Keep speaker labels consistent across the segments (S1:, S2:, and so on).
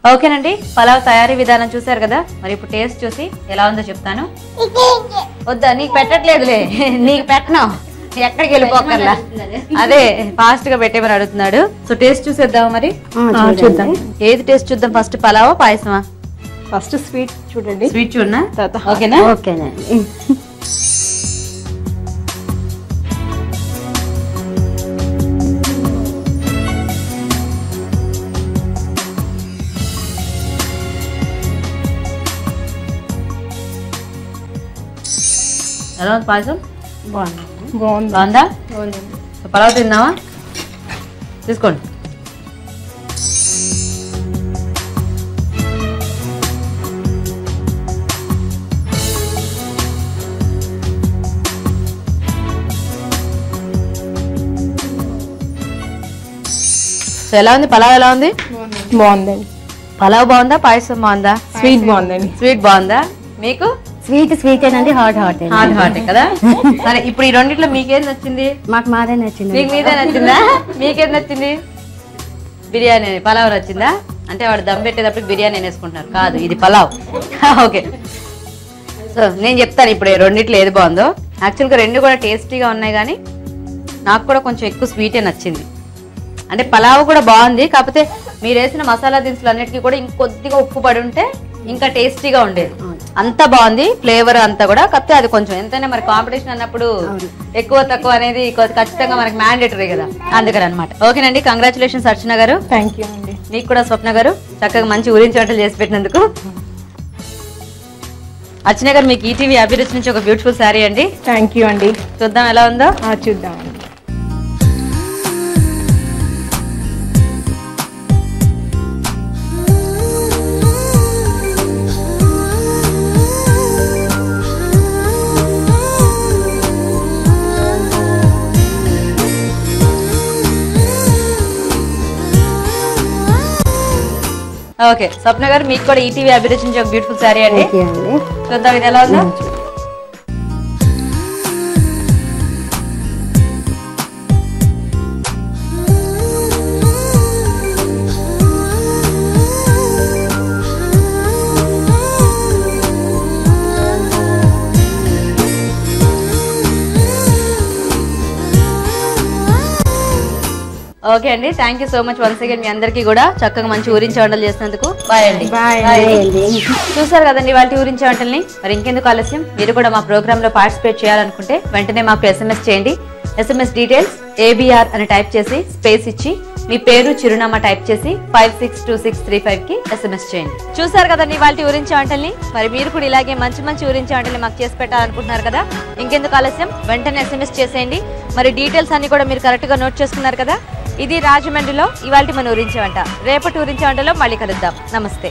S1: ఓకేనండి పలావ్ తయారీ విధానం చూసారు కదా మరి ఇప్పుడు టేస్ట్ చూసి ఎలా ఉందో చెప్తాను వద్దా నీకు పెట్టట్లేదులే నీకు పెట్టను ఎక్కడికి వెళ్ళిపోకర్లా అదే ఫాస్ట్ గా పెట్టేమని అడుగుతున్నాడు సో టేస్ట్ చూసేద్దాం మరి
S2: ఆ, చూద్దాం
S1: ఏది టేస్ట్ చూద్దాం ఫస్ట్ పలావా పాయసమా
S2: ఫస్ట్ స్వీట్ చూడండి
S1: స్వీట్ చూడనా
S2: తర్వాత
S1: ఓకేనా
S3: ఓకేనండి
S1: ఎలా ఉంది పాయసం
S3: బాగుంది
S2: బాగుంది
S1: బాగుందా
S2: బాగుందండి
S1: సో పలావ్ తిందామా తీసుకోండి సో ఎలా ఉంది పలావ్ ఎలా ఉంది
S2: బాగుందండి
S1: పలావ్ బాగుందా పాయసం బాగుందా
S2: స్వీట్ బాగుందండి
S1: స్వీట్ బాగుందా మీకు
S3: స్వీట్ స్వీట్ అండి హాట్ హాట్
S1: హాట్ హాట్ కదా సరే ఇప్పుడు ఈ రెండిట్లో మీకేం నచ్చింది
S3: మాకు మాదే నచ్చింది
S1: మీకు మీదే నచ్చిందా మీకేం నచ్చింది బిర్యానీ పలావ్ నచ్చిందా అంటే వాడు దమ్ పెట్టేటప్పుడు బిర్యానీ వేసుకుంటున్నారు కాదు ఇది పలావ్ ఓకే సో నేను చెప్తాను ఇప్పుడు ఈ రెండిట్లో ఏది బాగుందో యాక్చువల్గా రెండు కూడా టేస్టీగా ఉన్నాయి కానీ నాకు కూడా కొంచెం ఎక్కువ స్వీటే నచ్చింది అంటే పలావ్ కూడా బాగుంది కాకపోతే మీరు వేసిన మసాలా దినుసులు అన్నిటికీ కూడా ఇంకొద్దిగా ఉప్పు పడి ఉంటే ఇంకా టేస్టీగా ఉండేది అంతా బాగుంది ఫ్లేవర్ అంతా కూడా కాకపోతే అది కొంచెం ఎంతైనా మరి కాంపిటీషన్ అన్నప్పుడు ఎక్కువ తక్కువ అనేది కొ- ఖచ్చితంగా మనకి మ్యాండేటరీ కదా అందుకని అనమాట ఓకేనండి కంగ్రాచులేషన్స్ అర్చన గారు
S2: థ్యాంక్ యూ అండి
S1: మీకు కూడా స్వప్న గారు చక్కగా మంచి ఊరించి వంటలు చేసి పెట్టినందుకు అర్చన గారు మీకు ఈటీవీ అభిరుచి నుంచి ఒక బ్యూటిఫుల్ శారీ అండి
S2: థ్యాంక్ యూ అండి
S1: చూద్దాం ఎలా ఉందో
S2: ఆ, చూద్దామండి
S1: ఓకే స్వప్న గారు మీకు కూడా ఈటీవీ అభిరుచి నుంచి ఒక బ్యూటిఫుల్ శారీ అండి
S3: ఓకే అండి
S1: చూద్దాం ఇది ఎలా ఉందో ఓకే అండి thank you so much once again మీ అందరికీ కూడా చక్కగా మంచి ఊరించి వంటలు చేసినందుకు బాయ్ అండి
S2: Bye.
S1: Bye.
S3: అండి
S1: చూసారు కదండి వాళ్ళ ఊరించి వంటల్ని మరి ఇంకెందుకు ఆలస్యం మీరు కూడా మా ప్రోగ్రామ్ లో పార్టిసిపేట్ చేయాలనుకుంటే వెంటనే మాకు ఎస్ఎంఎస్ చేయండి ఎస్ఎంఎస్ డీటెయిల్స్ ఏబిఆర్ అని టైప్ చేసి స్పేస్ ఇచ్చి మీ పేరు చిరునామా టైప్ చేసి five six two six three five కి ఎస్ఎంఎస్ చేయండి చూసారు కదండి వాళ్ళ ఊరించి వంటల్ని మరి మీరు కూడా ఇలాగే మంచి మంచి ఊరించి వంటల్ని మాకు చేసి పెట్టాలనుకుంటున్నారు కదా ఇంకెందుకు ఆలస్యం వెంటనే ఎస్ఎంఎస్ చేసేయండి మరి డీటెయిల్స్ అన్ని కూడా మీరు కరెక్ట్ గా నోట్ చేసుకున్నారు కదా ఇది రాజమండ్రిలో ఇవాళ మన ఊరించి వంట రేపటి ఊరించి వంటలో మళ్ళీ కలుద్దాం నమస్తే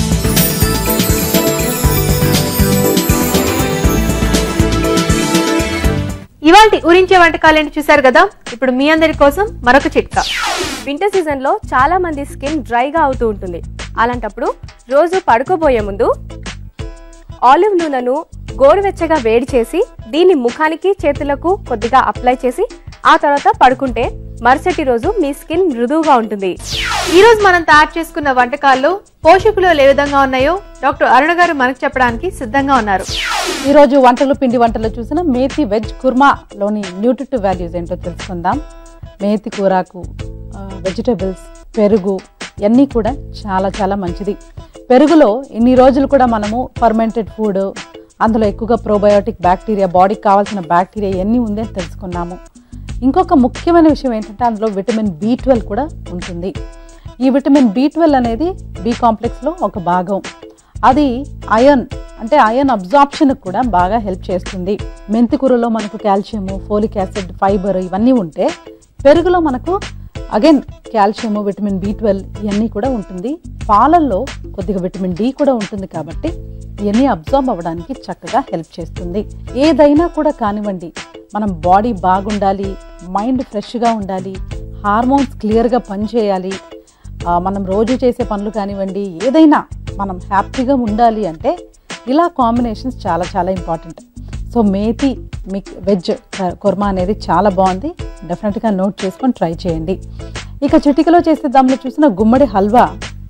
S4: ఇవాళ ఊరించే వంటకాలేంటి చూసారు కదా ఇప్పుడు మీ అందరి కోసం మరొక చిట్కా
S5: వింటర్ సీజన్ లో చాలా మంది స్కిన్ డ్రైగా అవుతూ ఉంటుంది అలాంటప్పుడు రోజు పడుకోబోయే ముందు ఆలివ్ నూనెను గోరువెచ్చగా వేడి చేసి దీన్ని ముఖానికి చేతులకు కొద్దిగా అప్లై చేసి ఆ తర్వాత పడుకుంటే మరుసటి రోజు మీ స్కిన్ మృదువుగా ఉంటుంది
S4: ఈ రోజు మనం తయారు చేసుకున్న వంటకాల్లో పోషకులు ఏ విధంగా ఉన్నాయో డాక్టర్ అరుణ గారు మనకు చెప్పడానికి సిద్ధంగా ఉన్నారు
S6: ఈరోజు వంటలు పిండి వంటలు చూసిన మేతి వెజ్ కుర్మాలోని న్యూట్రిటివ్ వాల్యూస్ ఏంటో తెలుసుకుందాం మేతి కూరాకు వెజిటబుల్స్ పెరుగు ఇవన్నీ కూడా చాలా చాలా మంచిది పెరుగులో ఇన్ని రోజులు కూడా మనము ఫర్మెంటెడ్ ఫుడ్ అందులో ఎక్కువగా ప్రోబయోటిక్ బ్యాక్టీరియా బాడీకి కావాల్సిన బ్యాక్టీరియా ఇవన్నీ ఉందని తెలుసుకున్నాము ఇంకొక ముఖ్యమైన విషయం ఏంటంటే అందులో విటమిన్ బి ట్వెల్వ్ కూడా ఉంటుంది ఈ విటమిన్ బి ట్వెల్వ్ అనేది బి కాంప్లెక్స్లో ఒక భాగం అది అయర్న్ అంటే అయర్న్ అబ్జార్ప్షన్ కూడా బాగా హెల్ప్ చేస్తుంది మెంతి కూరలో మనకు కాల్షియము ఫోలిక్ యాసిడ్ ఫైబర్ ఇవన్నీ ఉంటే పెరుగులో మనకు again calcium vitamin B twelve ఇవన్నీ కూడా ఉంటుంది పాలల్లో కొద్దిగా విటమిన్ డి కూడా ఉంటుంది కాబట్టి ఇవన్నీ అబ్జార్బ్ అవ్వడానికి చక్కగా హెల్ప్ చేస్తుంది ఏదైనా కూడా కానివ్వండి మనం బాడీ బాగుండాలి మైండ్ ఫ్రెష్గా ఉండాలి హార్మోన్స్ క్లియర్గా పనిచేయాలి ఆ, మనం రోజు చేసే పనులు కానివ్వండి ఏదైనా మనం హ్యాపీగా ఉండాలి అంటే ఇలా కాంబినేషన్స్ చాలా చాలా ఇంపార్టెంట్ సో మేతి మిక్ వెజ్ కుర్మా అనేది చాలా బాగుంది డెఫినెట్గా నోట్ చేసుకొని ట్రై చేయండి ఇక చిటికలో చేసే దానిలో చూసిన గుమ్మడి హల్వా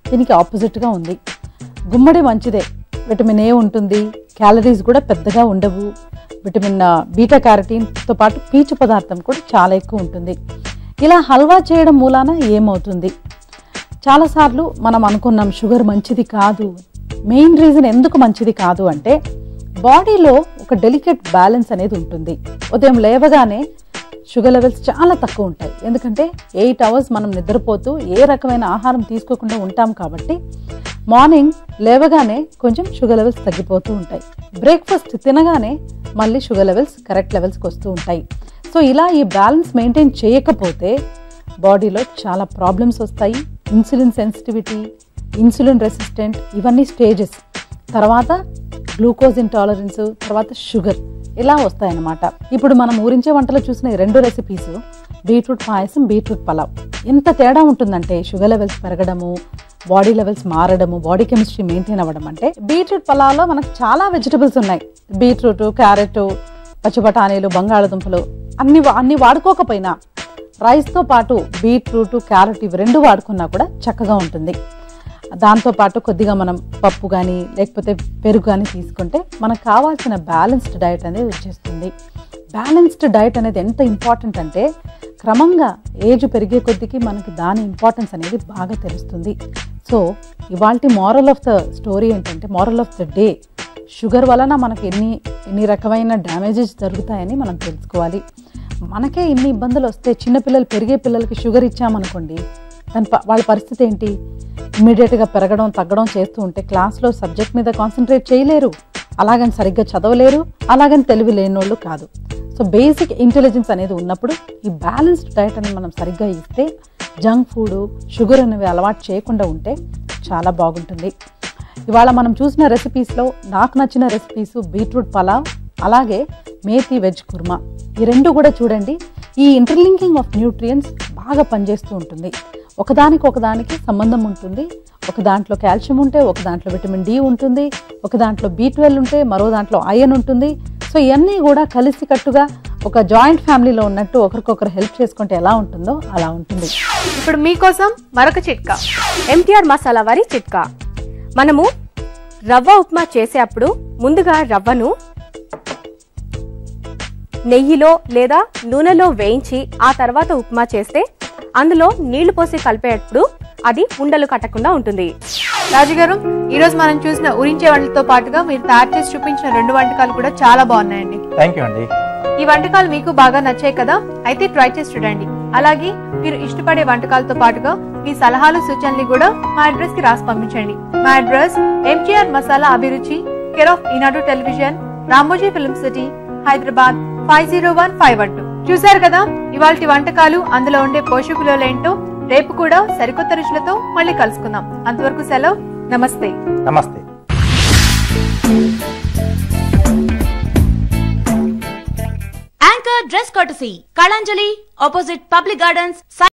S6: దీనికి ఆపోజిట్గా ఉంది గుమ్మడి మంచిదే విటమిన్ ఏ ఉంటుంది క్యాలరీస్ కూడా పెద్దగా ఉండవు విటమిన్ ఆ, బీటా క్యారటీన్తో పాటు పీచు పదార్థం కూడా చాలా ఎక్కువ ఉంటుంది ఇలా హల్వా చేయడం మూలాన ఏమవుతుంది చాలాసార్లు మనం అనుకున్నాం షుగర్ మంచిది కాదు మెయిన్ రీజన్ ఎందుకు మంచిది కాదు అంటే బాడీలో ఒక డెలికేట్ బ్యాలెన్స్ అనేది ఉంటుంది ఉదయం లేవగానే షుగర్ లెవెల్స్ చాలా తక్కువ ఉంటాయి ఎందుకంటే ఎయిట్ అవర్స్ మనం నిద్రపోతూ ఏ రకమైన ఆహారం తీసుకోకుండా ఉంటాం కాబట్టి మార్నింగ్ లేవగానే కొంచెం షుగర్ లెవెల్స్ తగ్గిపోతూ ఉంటాయి బ్రేక్ఫాస్ట్ తినగానే మళ్ళీ షుగర్ లెవెల్స్ కరెక్ట్ లెవెల్స్కి వస్తూ ఉంటాయి సో ఇలా ఈ బ్యాలెన్స్ మెయింటైన్ చేయకపోతే బాడీలో చాలా ప్రాబ్లమ్స్ వస్తాయి ఇన్సులిన్ సెన్సిటివిటీ ఇన్సులిన్ రెసిస్టెంట్ ఇవన్నీ స్టేజెస్ తర్వాత గ్లూకోజ్ ఇంటాలరెన్స్ తర్వాత షుగర్ ఇలా వస్తాయన్నమాట ఇప్పుడు మనం ఊరించే వంటలో చూసిన ఈ రెండు recipes beetroot payasam beetroot pulao ఎంత తేడా ఉంటుందంటే షుగర్ లెవెల్స్ పెరగడము బాడీ లెవెల్స్ మారడము బాడీ కెమిస్ట్రీ మెయింటైన్ అవ్వడం అంటే బీట్రూట్ పలావ్లో మనకు చాలా వెజిటబుల్స్ ఉన్నాయి బీట్రూట్ క్యారెట్ పచ్చి బఠానీలు బంగాళదుంపలు అన్ని వా- అన్ని వాడుకోకపోయినా రైస్తో పాటు బీట్రూట్ క్యారెట్ ఇవి రెండు వాడుకున్నా కూడా చక్కగా ఉంటుంది దాంతో పాటు కొద్దిగా మనం పప్పు కానీ లేకపోతే పెరుగు కానీ తీసుకుంటే మనకు కావాల్సిన బ్యాలెన్స్డ్ డైట్ అనేది వచ్చేస్తుంది బ్యాలెన్స్డ్ డైట్ అనేది ఎంత ఇంపార్టెంట్ అంటే క్రమంగా ఏజ్ పెరిగే కొద్దికి మనకి దాని ఇంపార్టెన్స్ అనేది బాగా తెలుస్తుంది సో ఇవాళ మారల్ ఆఫ్ ద స్టోరీ ఏంటంటే moral of the day sugar వలన మనకి ఎన్ని ఎన్ని రకమైన డ్యామేజెస్ జరుగుతాయని మనం తెలుసుకోవాలి మనకే ఇన్ని ఇబ్బందులు వస్తే చిన్నపిల్లలు పెరిగే పిల్లలకి షుగర్ ఇచ్చామనుకోండి దాని ప- వాళ్ళ పరిస్థితి ఏంటి ఇమీడియట్గా పెరగడం తగ్గడం చేస్తూ ఉంటే క్లాస్లో సబ్జెక్ట్ మీద కాన్సన్ట్రేట్ చేయలేరు అలాగని సరిగ్గా చదవలేరు అలాగని తెలివి లేనోళ్ళు కాదు సో బేసిక్ ఇంటెలిజెన్స్ అనేది ఉన్నప్పుడు ఈ బ్యాలెన్స్డ్ డైట్ అనేది మనం సరిగ్గా ఇస్తే జంక్ ఫుడ్ షుగర్ అనేవి అలవాటు చేయకుండా ఉంటే చాలా బాగుంటుంది ఇవాళ మనం చూసిన రెసిపీస్లో నాకు నచ్చిన రెసిపీస్ బీట్రూట్ పలావ్ అలాగే మేతి వెజ్ కుర్మా ఈ రెండు కూడా చూడండి ఈ ఇంటర్లింకింగ్ ఆఫ్ న్యూట్రియన్స్ బాగా పనిచేస్తూ ఉంటుంది ఒకదానికి ఒకదానికి సంబంధం ఉంటుంది ఒక దాంట్లో కాల్షియం ఉంటే ఒక దాంట్లో విటమిన్ డి ఉంటుంది ఒక దాంట్లో బీ ట్వెల్వ్ ఉంటే మరో దాంట్లో ఐరన్ ఉంటుంది సో ఇవన్నీ కూడా కలిసికట్టుగా ఒక జాయింట్ ఫ్యామిలీలో ఉన్నట్టు ఒకరికొకరు హెల్ప్ చేసుకుంటే ఎలా ఉంటుందో అలా ఉంటుంది
S4: ఇప్పుడు మీకోసం మరొక చిట్కా
S5: ఎంటీఆర్ మసాలా వారి చిట్కా మనము రవ్వ ఉప్మా చేసేటప్పుడు ముందుగా రవ్వను నెయ్యిలో లేదా నూనెలో వేయించి ఆ తర్వాత ఉప్మా చేస్తే అందులో నీళ్లు పోసి కలిపేటప్పుడు అది ఉండలు కట్టకుండా ఉంటుంది
S4: రాజుగారు ఈ రోజు మనం చూసిన ఉరించే వంటలతో పాటుగా మీరు తయారు చేసి చూపించిన రెండు వంటకాలు కూడా చాలా బాగున్నాయండి
S7: థ్యాంక్ యూ అండి
S4: ఈ వంటకాలు మీకు బాగా నచ్చాయి కదా అయితే ట్రై చేసి చూడండి అలాగే మీరు ఇష్టపడే వంటకాలతో పాటుగా మీ సలహాలు సూచనలు కూడా మా అడ్రస్ కి రాసి పంపించండి మా address MGR masala Abhiruchi care of Eenadu television Ramoji film city Hyderabad five zero one five one two చూసారు కదా ఇవాళ వంటకాలు అందులో ఉండే పోషకులు ఏంటో రేపు కూడా సరికొత్త రుచులతో మళ్ళీ కలుసుకుందాం అంతవరకు సెలవు నమస్తే
S7: నమస్తే
S8: anchor dress courtesy Kalanjali opposite public gardens